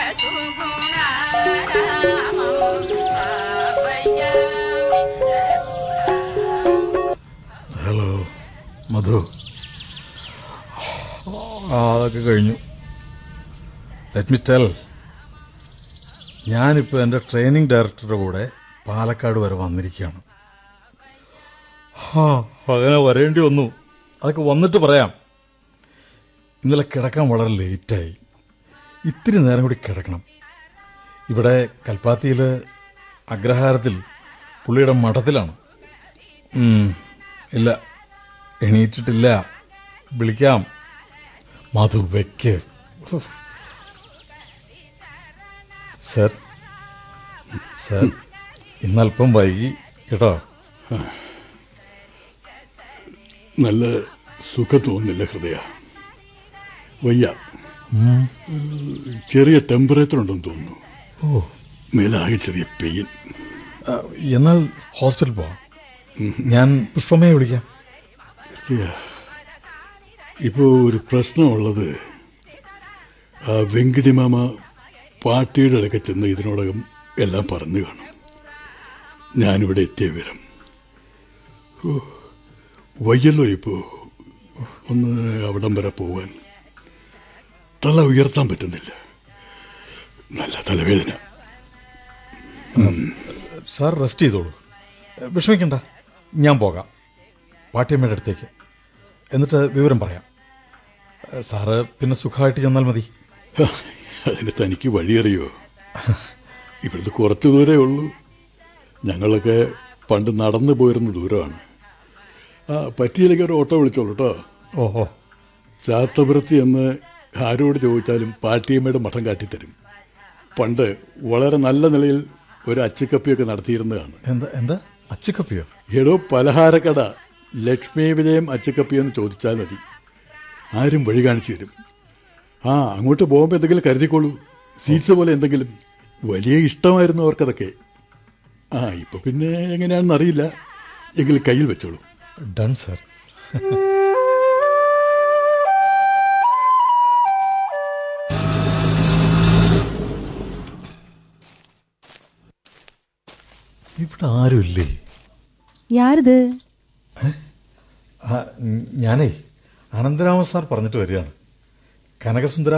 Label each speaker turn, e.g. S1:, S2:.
S1: hello മധു ആ അതൊക്കെ കഴിഞ്ഞു ലെറ്റ് മി ടെൽ ഞാനിപ്പോൾ എൻ്റെ ട്രെയിനിങ് ഡയറക്ടറുടെ കൂടെ പാലക്കാട് വരെ വന്നിരിക്കുകയാണ് ആ അങ്ങനെ വരേണ്ടി വന്നു അതൊക്കെ വന്നിട്ട് പറയാം ഇന്നലെ കിടക്കാൻ വളരെ ലേറ്റായി ഇത്തിരി നേരം കൂടി കിടക്കണം ഇവിടെ കൽപ്പാത്തിയിൽ അഗ്രഹാരത്തിൽ പുള്ളിയുടെ മഠത്തിലാണ് ഉം, ഇല്ല എണീറ്റിട്ടില്ല വിളിക്കാം മധു വെക്ക് സർ സർ ഇന്നല്പം വൈകി കേട്ടോ
S2: നല്ല സുഖം തോന്നുന്നില്ല ഹൃദയ വയ്യ ചെറിയ ടെമ്പറേച്ചർ ഉണ്ടെന്ന് തോന്നുന്നു
S1: ഓ
S2: മേലാകെ ചെറിയ പെയിൻ
S1: ആ, എന്നാൽ ഹോസ്പിറ്റൽ പോവാം ഞാൻ പുഷ്പമ്മയെ വിളിക്കാം
S2: ഹൃദയ ഇപ്പോൾ ഒരു പ്രശ്നമുള്ളത് ആ വെങ്കിടി മാമ പാർട്ടിയുടെ അടുക്ക ചെന്ന് ഇതിനോടകം എല്ലാം പറഞ്ഞു കാണും ഞാനിവിടെ എത്തിയ വിവരം ഓ, വയ്യല്ലോ ഇപ്പോൾ ഒന്ന് അവിടം വരെ പോവാൻ തല ഉയർത്താൻ പറ്റുന്നില്ല നല്ല തലവേദന
S1: സാർ റെസ്റ്റ് ചെയ്തോളൂ വിഷമിക്കണ്ട ഞാൻ പോകാം പാട്ടിയമ്മയുടെ അടുത്തേക്ക് എന്നിട്ട് വിവരം പറയാം സാറ് പിന്നെ സുഖമായിട്ട് ചെന്നാൽ മതി
S2: ഹ, അതിന് തനിക്ക് വഴിയറിയോ ഇവിടുത്തെ കുറച്ച് ദൂരേ ഉള്ളൂ ഞങ്ങളൊക്കെ പണ്ട് നടന്നു പോയിരുന്ന ദൂരമാണ് ആ പറ്റിയില്ലെങ്കിൽ ഒരു ഓട്ടോ വിളിച്ചോളൂ കേട്ടോ
S1: ഓഹോ
S2: ചാത്തപുരത്ത് എന്ന് ആരോട് ചോദിച്ചാലും പാട്ടിയമ്മയുടെ മഠം കാട്ടിത്തരും പണ്ട് വളരെ നല്ല നിലയിൽ ഒരു അച്ചുക്കപ്പിയൊക്കെ നടത്തിയിരുന്നതാണ്
S1: എന്താ എന്താ അച്ചുക്കപ്പിയോ
S2: എടോ പലഹാരക്കട ലക്ഷ്മി വിജയം അച്ചുക്കപ്പി എന്ന് ചോദിച്ചാൽ മതി ആരും വഴി കാണിച്ചു തരും ആ അങ്ങോട്ട് പോകുമ്പോൾ എന്തെങ്കിലും കരുതിക്കോളൂ സീറ്റ്സ് പോലെ എന്തെങ്കിലും വലിയ ഇഷ്ടമായിരുന്നു അവർക്കതൊക്കെ ആ ഇപ്പൊ പിന്നെ എങ്ങനെയാണെന്ന് അറിയില്ല എങ്കിലും കയ്യിൽ വെച്ചോളൂ
S1: ഡൺ സാർ ഇവിടെ ആരുമില്ലേ
S3: யாருது
S1: ആ, ഞാനേ അനന്തരാമ സാർ പറഞ്ഞിട്ട് വരികയാണ് കനകസുന്ദര